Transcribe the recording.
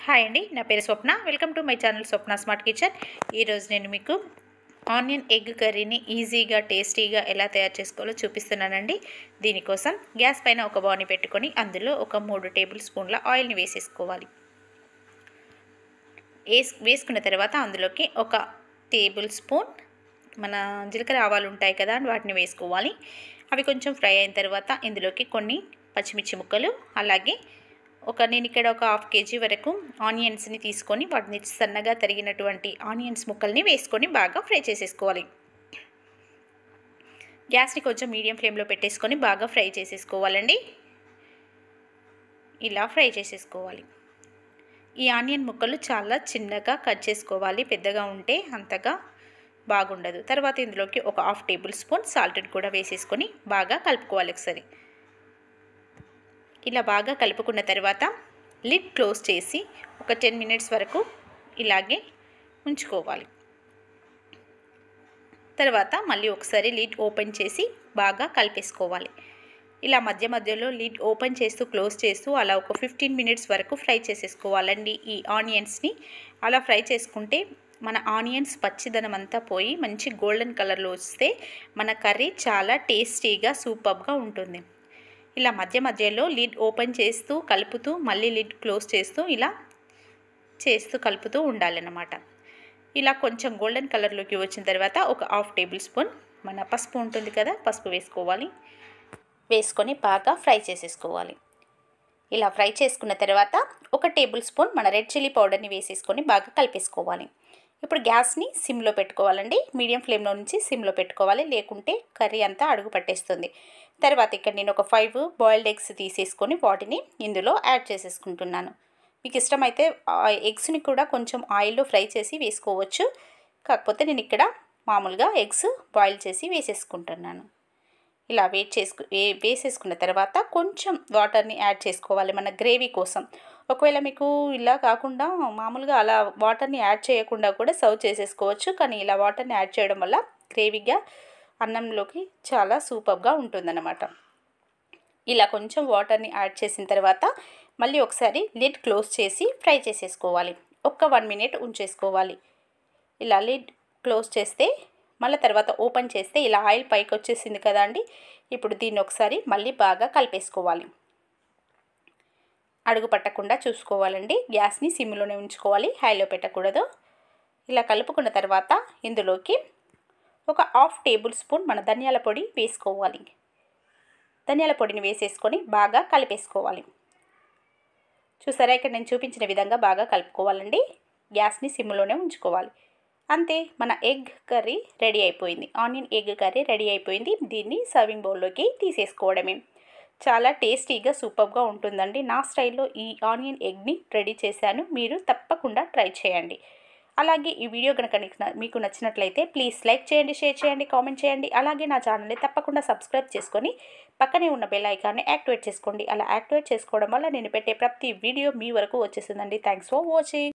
hi అండి నా పేరు Swapna welcome to my channel Swapna smart kitchen ఈరోజు నేను మీకు ఆనియన్ ఎగ్ కర్రీని ఈజీగా టేస్టీగా ఎలా తయారు చేసుకోవాలో చూపిస్తున్నానండి దీనికోసం గ్యాస్ పైన ఒక బౌని పెట్టుకొని అందులో ఒక మూడు టేబుల్ స్పూన్ల ఆయిల్ని వేసేసుకోవాలి వేస్ వేసుకున్న తర్వాత అందులోకి ఒక టేబుల్ స్పూన్ మన జీలకర్ర ఆవాలు ఉంటాయి కదా వాటిని వేసుకోవాలి అవి కొంచెం ఫ్రై అయిన తర్వాత ఇందులోకి కొన్ని పచ్చిమిర్చి ముక్కలు అలాగే ఒక నేను ఇక్కడ ఒక హాఫ్ కేజీ వరకు ఆనియన్స్ని తీసుకొని వాటిని సన్నగా తరిగినటువంటి ఆనియన్స్ ముక్కల్ని వేసుకొని బాగా ఫ్రై చేసేసుకోవాలి గ్యాస్ని కొంచెం మీడియం ఫ్లేమ్లో పెట్టేసుకొని బాగా ఫ్రై చేసేసుకోవాలండి ఇలా ఫ్రై చేసేసుకోవాలి ఈ ఆనియన్ ముక్కలు చాలా చిన్నగా కట్ చేసుకోవాలి పెద్దగా ఉంటే అంతగా బాగుండదు తర్వాత ఇందులోకి ఒక హాఫ్ టేబుల్ స్పూన్ సాల్ట్ని కూడా వేసేసుకొని బాగా కలుపుకోవాలి ఒకసారి ఇలా బాగా కలుపుకున్న తర్వాత లిడ్ క్లోజ్ చేసి ఒక టెన్ మినిట్స్ వరకు ఇలాగే ఉంచుకోవాలి తర్వాత మళ్ళీ ఒకసారి లిడ్ ఓపెన్ చేసి బాగా కలిపేసుకోవాలి ఇలా మధ్య మధ్యలో లిడ్ ఓపెన్ చేస్తూ క్లోజ్ చేస్తూ అలా ఒక ఫిఫ్టీన్ మినిట్స్ వరకు ఫ్రై చేసేసుకోవాలండి ఈ ఆనియన్స్ని అలా ఫ్రై చేసుకుంటే మన ఆనియన్స్ పచ్చిదనం అంతా పోయి మంచి గోల్డెన్ కలర్లో వస్తే మన కర్రీ చాలా టేస్టీగా సూపర్గా ఉంటుంది ఇలా మధ్య మధ్యలో లిడ్ ఓపెన్ చేస్తూ కలుపుతూ మళ్ళీ లిడ్ క్లోజ్ చేస్తూ ఇలా చేస్తూ కలుపుతూ ఉండాలన్నమాట ఇలా కొంచెం గోల్డెన్ కలర్లోకి వచ్చిన తర్వాత ఒక హాఫ్ టేబుల్ స్పూన్ మన పసుపు ఉంటుంది కదా పసుపు వేసుకోవాలి వేసుకొని బాగా ఫ్రై చేసేసుకోవాలి ఇలా ఫ్రై చేసుకున్న తర్వాత ఒక టేబుల్ స్పూన్ మన రెడ్ చిల్లీ పౌడర్ని వేసేసుకొని బాగా కలిపేసుకోవాలి ఇప్పుడు గ్యాస్ని సిమ్లో పెట్టుకోవాలండి మీడియం ఫ్లేమ్లో నుంచి సిమ్లో పెట్టుకోవాలి లేకుంటే కర్రీ అంతా అడుగు పట్టేస్తుంది తర్వాత ఇక్కడ నేను ఒక ఫైవ్ బాయిల్డ్ ఎగ్స్ తీసేసుకొని వాటిని ఇందులో యాడ్ చేసేసుకుంటున్నాను మీకు ఇష్టమైతే ఎగ్స్ని కూడా కొంచెం ఆయిల్లో ఫ్రై చేసి వేసుకోవచ్చు కాకపోతే నేను ఇక్కడ మామూలుగా ఎగ్స్ బాయిల్ చేసి వేసేసుకుంటున్నాను ఇలా వేట్ చేసుకు వేసేసుకున్న తర్వాత కొంచెం వాటర్ని యాడ్ చేసుకోవాలి మన గ్రేవీ కోసం ఒకవేళ మీకు ఇలా కాకుండా మామూలుగా అలా వాటర్ని యాడ్ చేయకుండా కూడా సర్వ్ చేసేసుకోవచ్చు కానీ ఇలా వాటర్ని యాడ్ చేయడం వల్ల గ్రేవీగా అన్నంలోకి చాలా సూపర్గా ఉంటుందన్నమాట ఇలా కొంచెం వాటర్ని యాడ్ చేసిన తర్వాత మళ్ళీ ఒకసారి లిడ్ క్లోజ్ చేసి ఫ్రై చేసేసుకోవాలి ఒక్క వన్ మినిట్ ఉంచేసుకోవాలి ఇలా లిడ్ క్లోజ్ చేస్తే మళ్ళీ తర్వాత ఓపెన్ చేస్తే ఇలా ఆయిల్ పైకి వచ్చేసింది కదా అండి ఇప్పుడు దీన్ని ఒకసారి మళ్ళీ బాగా కలిపేసుకోవాలి అడుగు పట్టకుండా చూసుకోవాలండి గ్యాస్ని సిమ్లోనే ఉంచుకోవాలి హైలో పెట్టకూడదు ఇలా కలుపుకున్న తర్వాత ఇందులోకి ఒక హాఫ్ టేబుల్ స్పూన్ మన ధనియాల పొడి వేసుకోవాలి ధనియాల పొడిని వేసేసుకొని బాగా కలిపేసుకోవాలి చూసారా ఇక్కడ నేను చూపించిన విధంగా బాగా కలుపుకోవాలండి గ్యాస్ని సిమ్లోనే ఉంచుకోవాలి అంతే మన ఎగ్ కర్రీ రెడీ అయిపోయింది ఆనియన్ ఎగ్ కర్రీ రెడీ అయిపోయింది దీన్ని సర్వింగ్ బౌల్లోకి తీసేసుకోవడమే చాలా టేస్టీగా సూపర్గా ఉంటుందండి నా స్టైల్లో ఈ ఆనియన్ ఎగ్ని రెడీ చేశాను మీరు తప్పకుండా ట్రై చేయండి అలాగే ఈ వీడియో కనుక మీకు నచ్చినట్లయితే ప్లీజ్ లైక్ చేయండి షేర్ చేయండి కామెంట్ చేయండి అలాగే నా ఛానల్ని తప్పకుండా సబ్స్క్రైబ్ చేసుకొని పక్కనే ఉన్న బెల్ ఐకాన్ని యాక్టివేట్ చేసుకోండి అలా యాక్టివేట్ చేసుకోవడం వల్ల నేను పెట్టే ప్రతి వీడియో మీ వరకు వచ్చేసిందండి థ్యాంక్స్ ఫర్ వాచింగ్